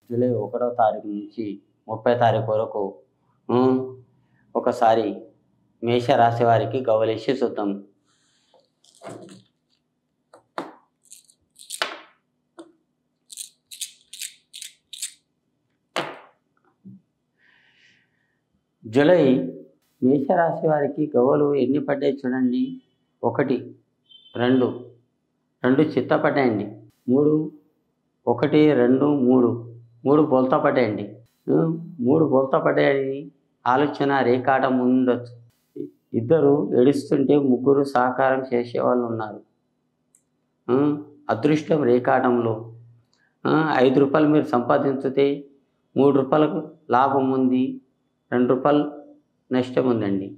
July ఒకటో తారీఖు నుంచి ముప్పై తారీఖు వరకు ఉమ్, ఒకసారి మేషరాశి వారికి గౌలేసి చూద్దాం జూలై మేషరాశి వారికి గవ్వలు ఎన్ని పడ్డాయి చూడండి ఒకటి రెండు రెండు చిత్త పడ్డాయండి మూడు ఒకటి రెండు మూడు మూడు బొల్తా పడ్డాయండి ఉమ్, మూడు బొల్తా పడ్డాయని ఆలోచన రేఖాటం ఉండొచ్చు ఇద్దరు ఏడుస్తుంటే ముగ్గురు సహకారం చేసేవాళ్ళు ఉన్నారు ఉమ్, అదృష్టం రేఖాటంలో ఆ, ఐదు రూపాయలు మీరు సంపాదించితే మూడు రూపాయలకు లాభం ఉంది రెండు రూపాయలు నష్టం ఉందండి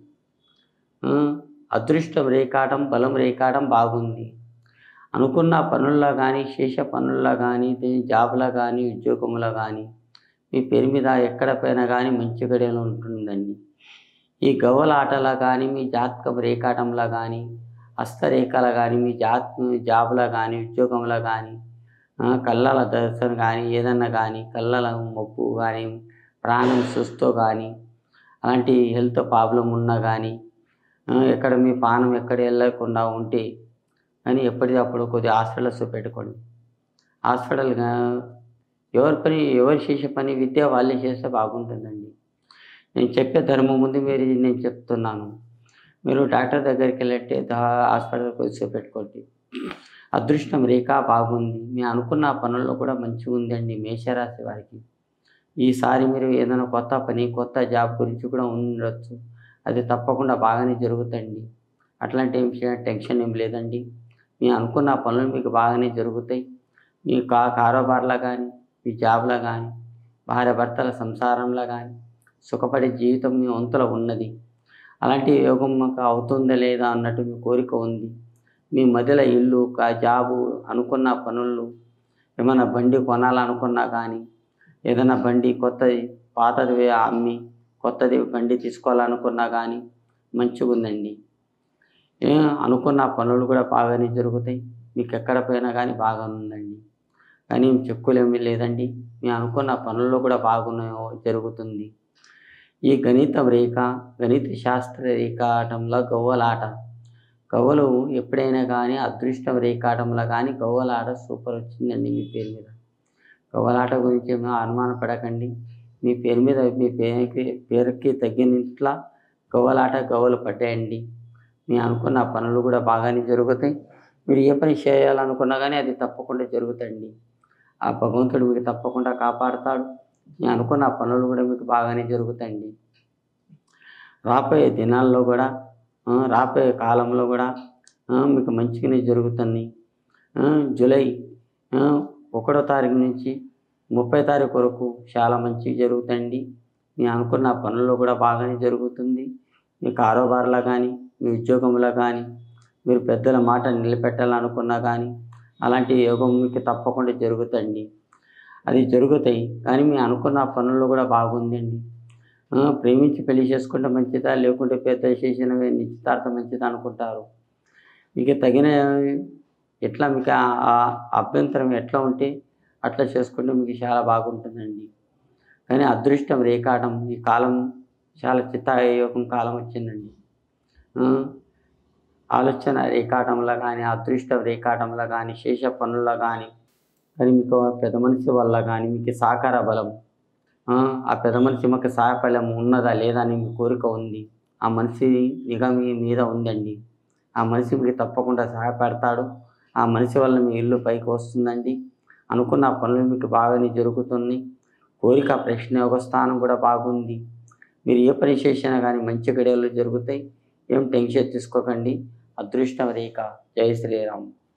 ఆ, అదృష్టం రేఖాటం బలం రేఖాటం బాగుంది అనుకున్న పనుల్లో కానీ శేష పనుల్లో కానీ జాబ్లో కానీ ఉద్యోగంలో కానీ మీ పేరు మీద ఎక్కడ పైన కానీ మంచి గడియలు ఉంటుందండి ఈ గవ్వల ఆటలో కానీ మీ జాతకం రేఖాటంలో కానీ హస్తరేఖలో కానీ మీ జాత్ జాబ్లో కానీ ఉద్యోగంలో కానీ ఆ, కళ్ళల దర్శనం కానీ ఏదన్నా కానీ కళ్ళల మొప్పు కానీ ప్రాణం సుస్తో కానీ అలాంటి హెల్త్ ప్రాబ్లం ఉన్నా కానీ ఆ, ఎక్కడ మీ పానం ఎక్కడ వెళ్ళకుండా ఉంటే కానీ ఎప్పటికప్పుడు కొద్దిగా హాస్పిటల్స్ పెట్టుకోండి హాస్పిటల్ ఎవరి పని ఎవరు చేసే పని విద్య వాళ్ళే చేస్తే బాగుంటుందండి నేను చెప్పే ధర్మం ముందు మీరు నేను చెప్తున్నాను మీరు డాక్టర్ దగ్గరికి వెళ్ళట్టే హాస్పిటల్ కొద్దిసేపు పెట్టుకోండి అదృష్టం రేఖ బాగుంది మీ అనుకున్న పనుల్లో కూడా మంచిగా ఉందండి మేషరాశి వారికి ఈసారి మీరు ఏదైనా కొత్త పని కొత్త జాబ్ గురించి కూడా ఉండొచ్చు అది తప్పకుండా బాగానే జరుగుతుంది అట్లాంటి ఏం చే- టెన్షన్ ఏం లేదండి మీ అనుకున్న పనులు మీకు బాగానే జరుగుతాయి మీ కా కారోబార్లో కానీ మీ జాబ్లో కానీ భార్య భర్తల సంసారంలో కానీ సుఖపడే జీవితం మీ వంతులో ఉన్నది అలాంటి యోగం మాకు అవుతుందా లేదా అన్నట్టు మీ కోరిక ఉంది మీ మధ్యలో ఇల్లు కా జాబు అనుకున్న పనులు ఏమైనా బండి కొనాలనుకున్నా కానీ ఏదైనా బండి కొత్తది పాతది వే- అమ్మి కొత్తది బండి తీసుకోవాలనుకున్నా కానీ మంచిగా ఉందండి ఏ అనుకున్న పనులు కూడా బాగానే జరుగుతాయి మీకు ఎక్కడ పోయినా కానీ బాగా ఉందండి కానీ చెక్కులేమీ లేదండి మీ అనుకున్న పనుల్లో కూడా బాగున్న జరుగుతుంది ఈ గణిత రేఖ గణిత శాస్త్ర రేఖాటంలో గవ్వలాట గవ్వలు ఎప్పుడైనా కానీ అదృష్టం రేఖాటంలో కానీ గవ్వలాట సూపర్ వచ్చిందండి మీ పేరు మీద గవ్వలాట గురించి ఏమో అనుమాన పడకండి మీ పేరు మీద మీ పేరుకి పేరుకి తగ్గినట్లా గవ్వలాట గవ్వలు పడ్డాయండి మీ అనుకున్న పనులు కూడా బాగానే జరుగుతాయి మీరు ఏ పని చేయాలనుకున్నా కానీ అది తప్పకుండా జరుగుతాయండి ఆ భగవంతుడు మీకు తప్పకుండా కాపాడుతాడు మీ అనుకున్న పనులు కూడా మీకు బాగానే జరుగుతాయండి రాబోయే దినాల్లో కూడా ఆ, రాబోయే కాలంలో కూడా ఆ, మీకు మంచిగానే జరుగుతుంది ఆ, జూలై ఆ, ఒకటో తారీఖు నుంచి ముప్పై తారీఖు వరకు చాలా మంచిగా జరుగుతుంది మీ అనుకున్న పనుల్లో కూడా బాగానే జరుగుతుంది మీ కారోబార్లో కానీ మీ ఉద్యోగంలో కానీ మీరు పెద్దల మాట నిలబెట్టాలనుకున్నా కానీ అలాంటి యోగం మీకు తప్పకుండా జరుగుతుంది అది జరుగుతాయి కానీ మీ అనుకున్న పనుల్లో కూడా బాగుందండి ఆ, ప్రేమించి పెళ్లి చేసుకుంటే మంచిదా లేకుంటే పెద్ద చేసిన నిశ్చితార్థం మంచిదా అనుకుంటారు మీకు తగిన ఎట్లా మీకు ఆ- ఆ అభ్యంతరం ఎట్లా ఉంటే అట్లా చేసుకుంటే మీకు చాలా బాగుంటుందండి కానీ అదృష్టం రేఖాటం ఈ కాలం చాలా చిత్తాయోగం కాలం వచ్చిందండి ఆ, ఆలోచన రేఖాటంలో కానీ అదృష్టం రేఖాటంలో కానీ శేష పనుల్లో కానీ కానీ మీకు ఆ పెద్ద మనిషి వల్ల కానీ మీకు సహకార బలం ఆ, ఆ పెద్ద మనిషి మాకు సహాయఫలం ఉన్నదా లేదా అని మీ కోరిక ఉంది ఆ మనిషి నిఘా మీ మీద ఉందండి ఆ మనిషి మీకు తప్పకుండా సహాయపడతాడు ఆ మనిషి వల్ల మీ ఇల్లు పైకి వస్తుందండి అనుకున్న పనులు మీకు బాగానే జరుగుతుంది కోరిక ప్రశ్న యోగ స్థానం కూడా బాగుంది మీరు ఏ పని చేసినా కానీ మంచి గడియలు జరుగుతాయి ఏం టెన్షన్ తీసుకోకండి అదృష్టం రేఖ జై శ్రీరామ్